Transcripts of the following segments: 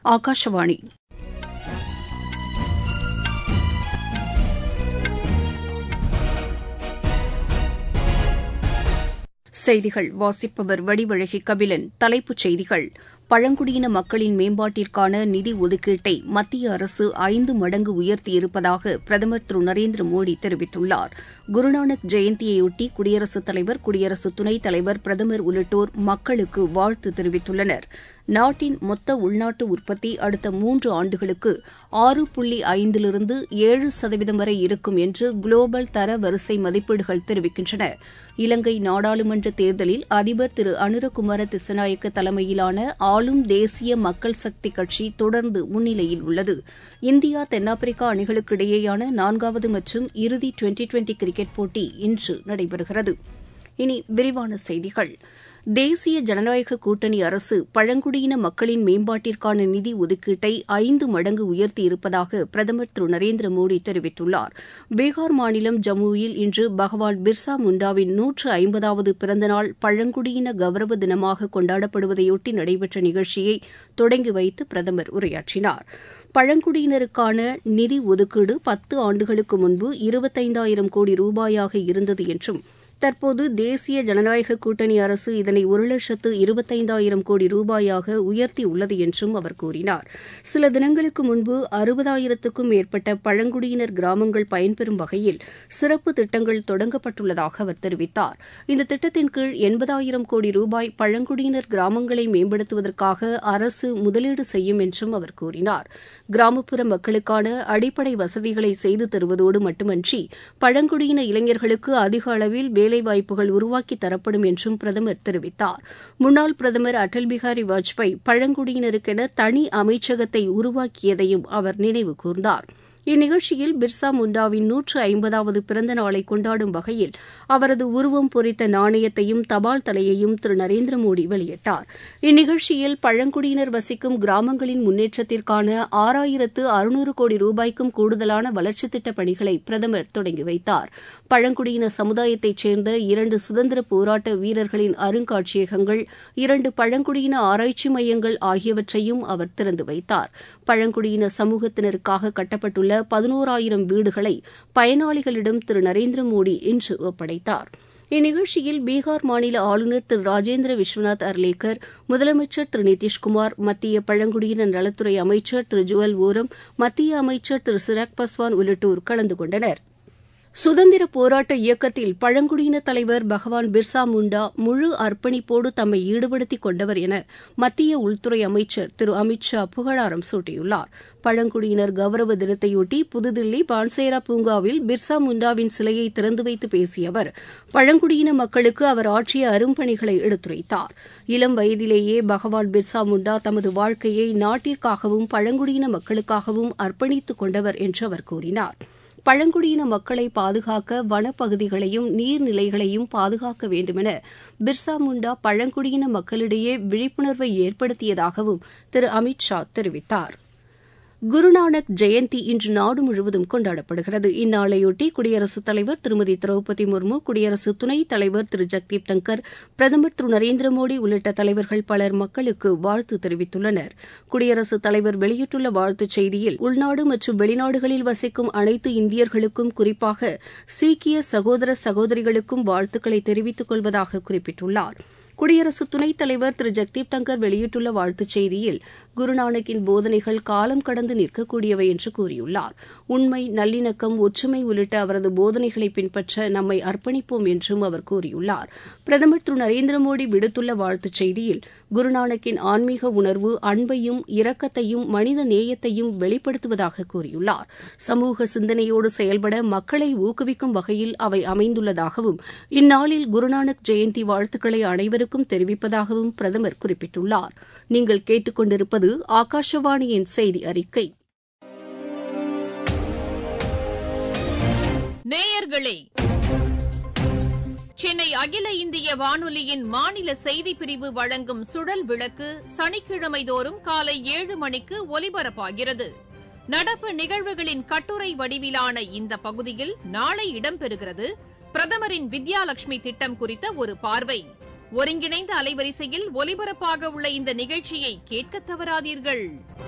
ஆகாஷவாணி செய்திகள் வாசிப்பவர் வடிவழகி கபிலன் தலைப்புச் செய்திகள் பழங்குடியின மக்களின் மேம்பாட்டிற்கான நிதி ஒதுக்கீட்டை மத்திய அரசு ஐந்து மடங்கு உயர்த்தியிருப்பதாக பிரதமர் திரு நரேந்திர மோடி தெரிவித்துள்ளார் குருநானக் ஜெயந்தியையொட்டி குடியரசுத் தலைவர் குடியரசு துணைத் தலைவர் பிரதமர் உள்ளிட்டோர் மக்களுக்கு வாழ்த்து தெரிவித்துள்ளனர் நாட்டின் மொத்த உள்நாட்டு உற்பத்தி அடுத்த மூன்று ஆண்டுகளுக்கு ஆறு புள்ளி ஐந்திலிருந்து ஏழு சதவீதம் வரை இருக்கும் என்று குளோபல் தர வரிசை மதிப்பீடுகள் தெரிவிக்கின்றன இலங்கை நாடாளுமன்ற தேர்தலில் அதிபர் திரு அனுரகுமார திசநாயக்க தலைமையிலான ஆளும் தேசிய மக்கள் சக்தி கட்சி தொடர்ந்து முன்னிலையில் உள்ளது இந்தியா தென்னாப்பிரிக்கா அணிகளுக்கு இடையேயான நான்காவது மற்றும் இறுதி டுவெண்டி டுவெண்டி கிரிக்கெட் போட்டி இன்று நடைபெறுகிறது இனி விரிவான செய்திகள் தேசிய ஜனநாயக கூட்டணி அரசு பழங்குடியின மக்களின் மேம்பாட்டிற்கான நிதி ஒதுக்கீட்டை ஐந்து மடங்கு உயர்த்தியிருப்பதாக பிரதமர் திரு நரேந்திர மோடி தெரிவித்துள்ளார் பீகார் மாநிலம் ஜம்முவில் இன்று பகவான் பிர்சா முண்டாவின் நூற்று ஐம்பதாவது பிறந்தநாள் பழங்குடியின கௌரவ தினமாக கொண்டாடப்படுவதையொட்டி நடைபெற்ற நிகழ்ச்சியை தொடங்கி வைத்து பிரதமர் உரையாற்றினார் பழங்குடியினருக்கான நிதி ஒதுக்கீடு பத்து ஆண்டுகளுக்கு முன்பு இருபத்தைந்தாயிரம் கோடி ரூபாயாக இருந்தது என்றும் தற்போது தேசிய ஜனநாயக கூட்டணி அரசு இதனை ஒரு லட்சத்து இருபத்தைந்தாயிரம் கோடி ரூபாயாக உயர்த்தியுள்ளது என்றும் அவர் கூறினார் சில தினங்களுக்கு முன்பு அறுபதாயிரத்துக்கும் மேற்பட்ட பழங்குடியினர் கிராமங்கள் பயன்பெறும் வகையில் சிறப்பு திட்டங்கள் தொடங்கப்பட்டுள்ளதாக அவர் தெரிவித்தார் இந்த திட்டத்தின் கீழ் எண்பதாயிரம் கோடி ரூபாய் பழங்குடியினர் கிராமங்களை மேம்படுத்துவதற்காக அரசு முதலீடு செய்யும் என்றும் அவர் கூறினார் கிராமப்புற மக்களுக்கான அடிப்படை வசதிகளை செய்து தருவதோடு மட்டுமன்றி பழங்குடியின இளைஞர்களுக்கு அதிக அளவில் வேலைவாய்ப்புகள் உருவாக்கி தரப்படும் என்றும் பிரதமர் தெரிவித்தார் முன்னாள் பிரதமர் அடல் பிகாரி வாஜ்பாய் பழங்குடியினருக்கென தனி அமைச்சகத்தை உருவாக்கியதையும் அவர் நினைவு கூர்ந்தார் இந்நிகழ்ச்சியில் பிர்சா முண்டாவின் நூற்று ஐம்பதாவது பிறந்த நாளை கொண்டாடும் வகையில் அவரது உருவம் பொறித்த நாணயத்தையும் தபால் தலையையும் திரு நரேந்திர மோடி வெளியிட்டார் இந்நிகழ்ச்சியில் பழங்குடியினர் வசிக்கும் கிராமங்களின் முன்னேற்றத்திற்கான ஆறாயிரத்து அறுநூறு கோடி ரூபாய்க்கும் கூடுதலான வளர்ச்சித் திட்டப் பணிகளை பிரதமர் தொடங்கி வைத்தார் பழங்குடியின சமுதாயத்தைச் சேர்ந்த இரண்டு சுதந்திர போராட்ட வீரர்களின் அருங்காட்சியகங்கள் இரண்டு பழங்குடியின ஆராய்ச்சி மையங்கள் ஆகியவற்றையும் அவர் திறந்து வைத்தார் பழங்குடியின சமூகத்தினருக்காக கட்டப்பட்டுள்ள பதினோராயிரம் வீடுகளை பயனாளிகளிடம் திரு நரேந்திர மோடி இன்று ஒப்படைத்தார் இந்நிகழ்ச்சியில் பீகார் மாநில ஆளுநர் திரு ராஜேந்திர விஸ்வநாத் அர்லேக்கர் முதலமைச்சர் திரு நிதிஷ்குமார் மத்திய பழங்குடியினர் நலத்துறை அமைச்சர் திரு ஜுவல் ஓரம் மத்திய அமைச்சர் திரு சிராக் பஸ்வான் உள்ளிட்டோர் கலந்து கொண்டனர் சுதந்திர போராட்ட இயக்கத்தில் பழங்குடியின தலைவர் பகவான் பிர்சா முண்டா முழு அர்ப்பணிப்போடு தம்மை ஈடுபடுத்திக் கொண்டவர் என மத்திய உள்துறை அமைச்சர் திரு அமித் ஷா புகழாரம் சூட்டியுள்ளார் பழங்குடியினர் கௌரவ தினத்தையொட்டி புதுதில்லி பான்சேரா பூங்காவில் பிர்சா முண்டாவின் சிலையை திறந்து வைத்து பேசிய அவர் பழங்குடியின மக்களுக்கு அவர் ஆற்றிய அரும்பணிகளை எடுத்துரைத்தார் இளம் வயதிலேயே பகவான் பிர்சா முண்டா தமது வாழ்க்கையை நாட்டிற்காகவும் பழங்குடியின மக்களுக்காகவும் அர்ப்பணித்துக் கொண்டவர் என்று அவர் கூறினார் பழங்குடியின மக்களை பாதுகாக்க வனப்பகுதிகளையும் நீர்நிலைகளையும் பாதுகாக்க வேண்டுமென பிர்சா முண்டா பழங்குடியின மக்களிடையே விழிப்புணர்வை ஏற்படுத்தியதாகவும் திரு அமித் ஷா தெரிவித்தார் குருநானக் ஜெயந்தி இன்று நாடு முழுவதும் கொண்டாடப்படுகிறது இந்நாளையொட்டி குடியரசுத் தலைவர் திருமதி திரௌபதி முர்மு குடியரசு துணைத் தலைவர் திரு ஜக்தீப் தங்கர் பிரதமர் திரு நரேந்திர மோடி உள்ளிட்ட தலைவர்கள் பலர் மக்களுக்கு வாழ்த்து தெரிவித்துள்ளனர் குடியரசுத் தலைவர் வெளியிட்டுள்ள வாழ்த்துச் செய்தியில் உள்நாடு மற்றும் வெளிநாடுகளில் வசிக்கும் அனைத்து இந்தியர்களுக்கும் குறிப்பாக சீக்கிய சகோதர சகோதரிகளுக்கும் வாழ்த்துக்களை தெரிவித்துக் கொள்வதாக குறிப்பிட்டுள்ளார் குடியரசு துணைத் தலைவர் திரு ஜக்தீப் தங்கர் வெளியிட்டுள்ள வாழ்த்துச் செய்தியில் குருநானக்கின் போதனைகள் காலம் கடந்து நிற்கக்கூடியவை என்று கூறியுள்ளார் உண்மை நல்லிணக்கம் ஒற்றுமை உள்ளிட்ட அவரது போதனைகளை பின்பற்ற நம்மை அர்ப்பணிப்போம் என்றும் அவர் கூறியுள்ளார் பிரதமர் திரு நரேந்திர மோடி விடுத்துள்ள வாழ்த்துச் செய்தியில் குருநானக்கின் ஆன்மீக உணர்வு அன்பையும் இரக்கத்தையும் மனித நேயத்தையும் வெளிப்படுத்துவதாக கூறியுள்ளார் சமூக சிந்தனையோடு செயல்பட மக்களை ஊக்குவிக்கும் வகையில் அவை அமைந்துள்ளதாகவும் இந்நாளில் குருநானக் ஜெயந்தி வாழ்த்துக்களை அனைவருக்கும் தெரிவிப்பதாகவும் பிரதமர் குறிப்பிட்டுள்ளார் நீங்கள் கேட்டுக்கொண்டிருப்பது ஆகாஷவாணியின் செய்தி அறிக்கை நேயர்களே சென்னை அகில இந்திய வானொலியின் மாநில செய்திப் பிரிவு வழங்கும் சுழல் விளக்கு சனிக்கிழமை தோறும் காலை ஏழு மணிக்கு ஒலிபரப்பாகிறது நடப்பு நிகழ்வுகளின் கட்டுரை வடிவிலான இந்த பகுதியில் நாளை இடம்பெறுகிறது பிரதமரின் வித்யாலட்சுமி திட்டம் குறித்த ஒரு பார்வை ஒருங்கிணைந்த அலைவரிசையில் ஒலிபரப்பாக உள்ள இந்த நிகழ்ச்சியை கேட்க தவறாதீர்கள்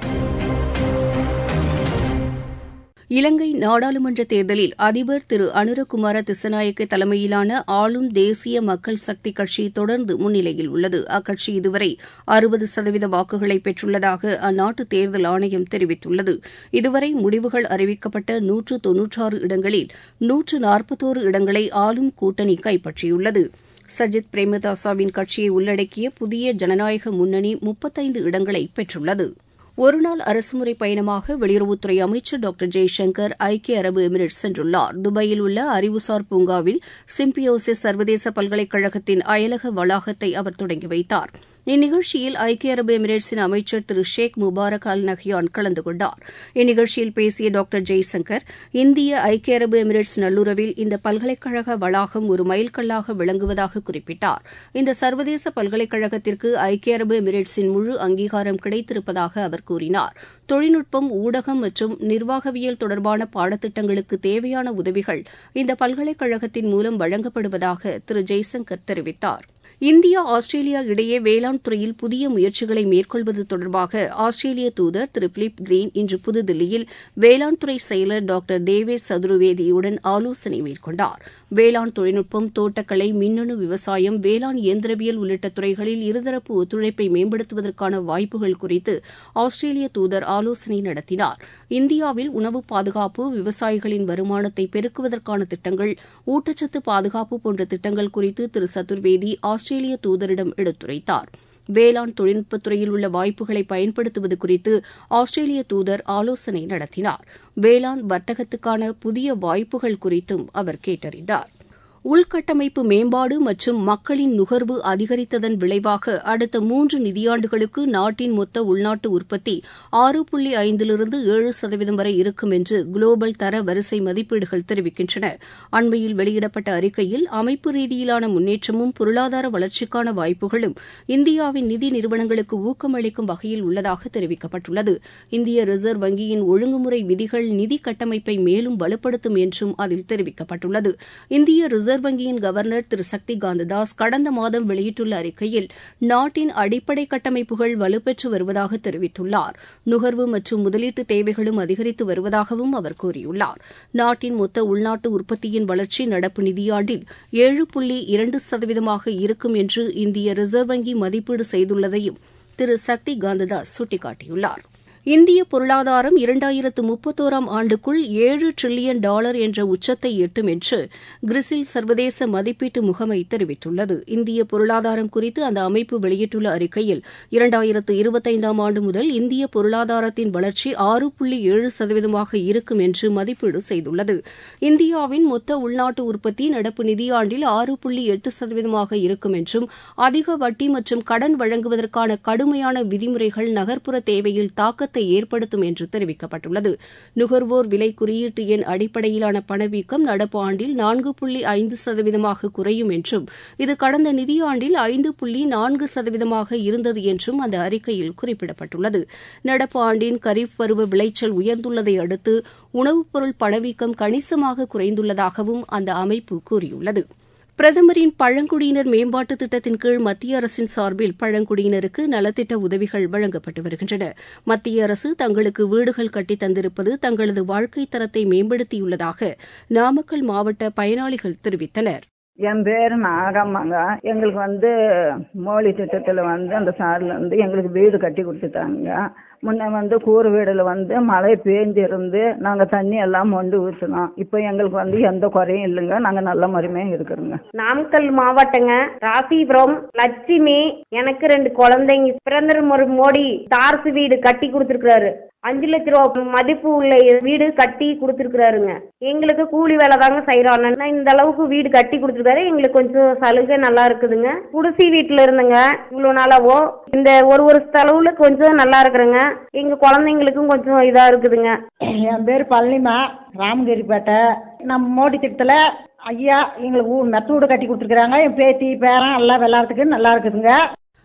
இலங்கை நாடாளுமன்ற தேர்தலில் அதிபர் திரு அனுரகுமார திசநாயக்க தலைமையிலான ஆளும் தேசிய மக்கள் சக்தி கட்சி தொடர்ந்து முன்னிலையில் உள்ளது அக்கட்சி இதுவரை அறுபது சதவீத வாக்குகளை பெற்றுள்ளதாக அந்நாட்டு தேர்தல் ஆணையம் தெரிவித்துள்ளது இதுவரை முடிவுகள் அறிவிக்கப்பட்ட நூற்று தொன்னூற்றாறு இடங்களில் நூற்று நாற்பத்தோரு இடங்களை ஆளும் கூட்டணி கைப்பற்றியுள்ளது சஜித் பிரேமதாசாவின் கட்சியை உள்ளடக்கிய புதிய ஜனநாயக முன்னணி முப்பத்தைந்து இடங்களை பெற்றுள்ளது ஒருநாள் அரசுமுறை பயணமாக வெளியுறவுத்துறை அமைச்சர் டாக்டர் ஜெய்சங்கர் ஐக்கிய அரபு எமிரேட்ஸ் சென்றுள்ளார் துபாயில் உள்ள அறிவுசார் பூங்காவில் சிம்பியோசிஸ் சர்வதேச பல்கலைக்கழகத்தின் அயலக வளாகத்தை அவர் தொடங்கி வைத்தார் இந்நிகழ்ச்சியில் ஐக்கிய அரபு எமிரேட்ஸின் அமைச்சர் திரு ஷேக் முபாரக் அல் நஹ்யான் கலந்து கொண்டார் இந்நிகழ்ச்சியில் பேசிய டாக்டர் ஜெய்சங்கர் இந்திய ஐக்கிய அரபு எமிரேட்ஸ் நல்லுறவில் இந்த பல்கலைக்கழக வளாகம் ஒரு மைல்கல்லாக விளங்குவதாக குறிப்பிட்டார் இந்த சர்வதேச பல்கலைக்கழகத்திற்கு ஐக்கிய அரபு எமிரேட்ஸின் முழு அங்கீகாரம் கிடைத்திருப்பதாக அவர் கூறினார் தொழில்நுட்பம் ஊடகம் மற்றும் நிர்வாகவியல் தொடர்பான பாடத்திட்டங்களுக்கு தேவையான உதவிகள் இந்த பல்கலைக்கழகத்தின் மூலம் வழங்கப்படுவதாக திரு ஜெய்சங்கர் தெரிவித்தார் இந்தியா ஆஸ்திரேலியா இடையே வேளாண் துறையில் புதிய முயற்சிகளை மேற்கொள்வது தொடர்பாக ஆஸ்திரேலிய தூதர் திரு பிலிப் கிரீன் இன்று புதுதில்லியில் வேளாண் துறை செயலர் டாக்டர் தேவேஷ் சதுர்வேதியுடன் ஆலோசனை மேற்கொண்டார் வேளாண் தொழில்நுட்பம் தோட்டக்கலை மின்னணு விவசாயம் வேளாண் இயந்திரவியல் உள்ளிட்ட துறைகளில் இருதரப்பு ஒத்துழைப்பை மேம்படுத்துவதற்கான வாய்ப்புகள் குறித்து ஆஸ்திரேலிய தூதர் ஆலோசனை நடத்தினார் இந்தியாவில் உணவு பாதுகாப்பு விவசாயிகளின் வருமானத்தை பெருக்குவதற்கான திட்டங்கள் ஊட்டச்சத்து பாதுகாப்பு போன்ற திட்டங்கள் குறித்து திரு சதுர்வேதி ஆஸ்திரேலிய தூதரிடம் எடுத்துரைத்தார் வேளாண் தொழில்நுட்பத்துறையில் உள்ள வாய்ப்புகளை பயன்படுத்துவது குறித்து ஆஸ்திரேலிய தூதர் ஆலோசனை நடத்தினார் வேளாண் வர்த்தகத்துக்கான புதிய வாய்ப்புகள் குறித்தும் அவர் கேட்டறிந்தார் உள்கட்டமைப்பு மேம்பாடு மற்றும் மக்களின் நுகர்வு அதிகரித்ததன் விளைவாக அடுத்த மூன்று நிதியாண்டுகளுக்கு நாட்டின் மொத்த உள்நாட்டு உற்பத்தி ஆறு புள்ளி ஐந்திலிருந்து ஏழு சதவீதம் வரை இருக்கும் என்று குளோபல் தர வரிசை மதிப்பீடுகள் தெரிவிக்கின்றன அண்மையில் வெளியிடப்பட்ட அறிக்கையில் அமைப்பு ரீதியிலான முன்னேற்றமும் பொருளாதார வளர்ச்சிக்கான வாய்ப்புகளும் இந்தியாவின் நிதி நிறுவனங்களுக்கு ஊக்கமளிக்கும் வகையில் உள்ளதாக தெரிவிக்கப்பட்டுள்ளது இந்திய ரிசர்வ் வங்கியின் ஒழுங்குமுறை விதிகள் நிதி கட்டமைப்பை மேலும் வலுப்படுத்தும் என்றும் அதில் தெரிவிக்கப்பட்டுள்ளது இந்திய ரிசர்வ் வங்கியின் கவர்னர் திரு சக்தி காந்ததாஸ் கடந்த மாதம் வெளியிட்டுள்ள அறிக்கையில் நாட்டின் அடிப்படை கட்டமைப்புகள் வலுப்பெற்று வருவதாக தெரிவித்துள்ளார் நுகர்வு மற்றும் முதலீட்டு தேவைகளும் அதிகரித்து வருவதாகவும் அவர் கூறியுள்ளார் நாட்டின் மொத்த உள்நாட்டு உற்பத்தியின் வளர்ச்சி நடப்பு நிதியாண்டில் ஏழு புள்ளி இரண்டு சதவீதமாக இருக்கும் என்று இந்திய ரிசர்வ் வங்கி மதிப்பீடு செய்துள்ளதையும் திரு சக்தி காந்ததாஸ் சுட்டிக்காட்டியுள்ளார் இந்திய பொருளாதாரம் இரண்டாயிரத்து முப்பத்தோராம் ஆண்டுக்குள் ஏழு டிரில்லியன் டாலர் என்ற உச்சத்தை எட்டும் என்று கிரிசில் சர்வதேச மதிப்பீட்டு முகமை தெரிவித்துள்ளது இந்திய பொருளாதாரம் குறித்து அந்த அமைப்பு வெளியிட்டுள்ள அறிக்கையில் இரண்டாயிரத்து இருபத்தைந்தாம் ஆண்டு முதல் இந்திய பொருளாதாரத்தின் வளர்ச்சி ஆறு புள்ளி ஏழு சதவீதமாக இருக்கும் என்று மதிப்பீடு செய்துள்ளது இந்தியாவின் மொத்த உள்நாட்டு உற்பத்தி நடப்பு நிதியாண்டில் ஆறு புள்ளி எட்டு சதவீதமாக இருக்கும் என்றும் அதிக வட்டி மற்றும் கடன் வழங்குவதற்கான கடுமையான விதிமுறைகள் நகர்ப்புற தேவையில் தாக்கத்தை ஏற்படுத்தும் என்று தெரிவிக்கப்பட்டுள்ளது நுகர்வோர் விலை குறியீட்டு எண் அடிப்படையிலான பணவீக்கம் நடப்பு ஆண்டில் நான்கு புள்ளி ஐந்து சதவீதமாக குறையும் என்றும் இது கடந்த நிதியாண்டில் ஐந்து புள்ளி நான்கு சதவீதமாக இருந்தது என்றும் அந்த அறிக்கையில் குறிப்பிடப்பட்டுள்ளது நடப்பு ஆண்டின் கரீப் பருவ விளைச்சல் உயர்ந்துள்ளதை அடுத்து உணவுப் பொருள் பணவீக்கம் கணிசமாக குறைந்துள்ளதாகவும் அந்த அமைப்பு கூறியுள்ளது பிரதமரின் பழங்குடியினர் மேம்பாட்டு திட்டத்தின் கீழ் மத்திய அரசின் சார்பில் பழங்குடியினருக்கு நலத்திட்ட உதவிகள் வழங்கப்பட்டு வருகின்றன மத்திய அரசு தங்களுக்கு வீடுகள் கட்டித் தந்திருப்பது தங்களது வாழ்க்கை தரத்தை மேம்படுத்தியுள்ளதாக நாமக்கல் மாவட்ட பயனாளிகள் தெரிவித்தனர் என் பேர் நாகம்மாங்க எங்களுக்கு வந்து மோலி திட்டத்தில் வந்து அந்த சார்ல வந்து எங்களுக்கு வீடு கட்டி கொடுத்துட்டாங்க முன்ன வந்து கூரை வீடில் வந்து மழை பேஞ்சிருந்து நாங்கள் தண்ணி எல்லாம் மொண்டு ஊற்றினோம் இப்போ எங்களுக்கு வந்து எந்த குறையும் இல்லைங்க நாங்கள் நல்ல முறைமையாக இருக்கிறோங்க நாமக்கல் மாவட்டங்க ராசிபுரம் லட்சுமி எனக்கு ரெண்டு குழந்தைங்க பிரதமர் மோடி தார்சு வீடு கட்டி கொடுத்துருக்காரு அஞ்சு லட்ச ரூபா மதிப்பு உள்ள வீடு கட்டி கொடுத்துருக்குறாருங்க எங்களுக்கு கூலி வேலை தாங்க செய்கிறோம் இந்த அளவுக்கு வீடு கட்டி கொடுத்துருக்காரு எங்களுக்கு கொஞ்சம் சலுகை நல்லா இருக்குதுங்க குடிசை வீட்டில் இருந்தேங்க இவ்வளோ நாளாவோ இந்த ஒரு ஒரு செலவுல கொஞ்சம் நல்லா இருக்கிறேங்க எங்கள் குழந்தைங்களுக்கும் கொஞ்சம் இதாக இருக்குதுங்க என் பேர் பழனிமா ராமகிரிப்பேட்டை நம்ம மோடி திட்டத்தில் ஐயா எங்களுக்கு ஊ மெத்த வீடு கட்டி கொடுத்துருக்குறாங்க என் பேத்தி பேரன் எல்லாம் விளாட்றதுக்கு நல்லா இருக்குதுங்க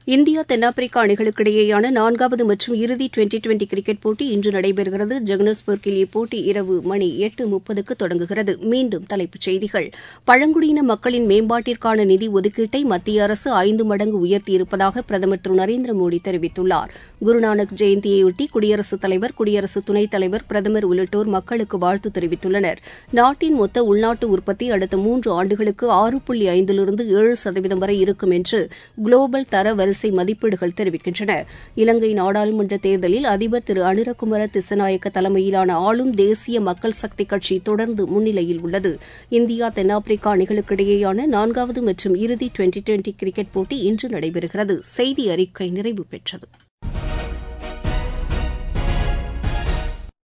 இந்தியா தென்னாப்பிரிக்கா அணிகளுக்கிடையேயான நான்காவது மற்றும் இறுதி டுவெண்டி டுவெண்டி கிரிக்கெட் போட்டி இன்று நடைபெறுகிறது ஜோகன்னஸ்பர்க்கில் இப்போட்டி இரவு மணி எட்டு முப்பதுக்கு தொடங்குகிறது மீண்டும் தலைப்புச் செய்திகள் பழங்குடியின மக்களின் மேம்பாட்டிற்கான நிதி ஒதுக்கீட்டை மத்திய அரசு ஐந்து மடங்கு உயர்த்தியிருப்பதாக பிரதமர் திரு நரேந்திர மோடி தெரிவித்துள்ளார் குருநானக் ஜெயந்தியையொட்டி குடியரசுத் தலைவர் குடியரசு துணைத் தலைவர் பிரதமர் உள்ளிட்டோர் மக்களுக்கு வாழ்த்து தெரிவித்துள்ளனர் நாட்டின் மொத்த உள்நாட்டு உற்பத்தி அடுத்த மூன்று ஆண்டுகளுக்கு ஆறு புள்ளி ஐந்திலிருந்து ஏழு சதவீதம் வரை இருக்கும் என்று குளோபல் தர வரிசை மதிப்பீடுகள் தெரிவிக்கின்றன இலங்கை நாடாளுமன்ற தேர்தலில் அதிபர் திரு அனுரகுமர திசநாயக்க தலைமையிலான ஆளும் தேசிய மக்கள் சக்தி கட்சி தொடர்ந்து முன்னிலையில் உள்ளது இந்தியா தென்னாப்பிரிக்கா அணிகளுக்கிடையேயான நான்காவது மற்றும் இறுதி டுவெண்டி டுவெண்டி கிரிக்கெட் போட்டி இன்று நடைபெறுகிறது செய்தி அறிக்கை நிறைவு பெற்றது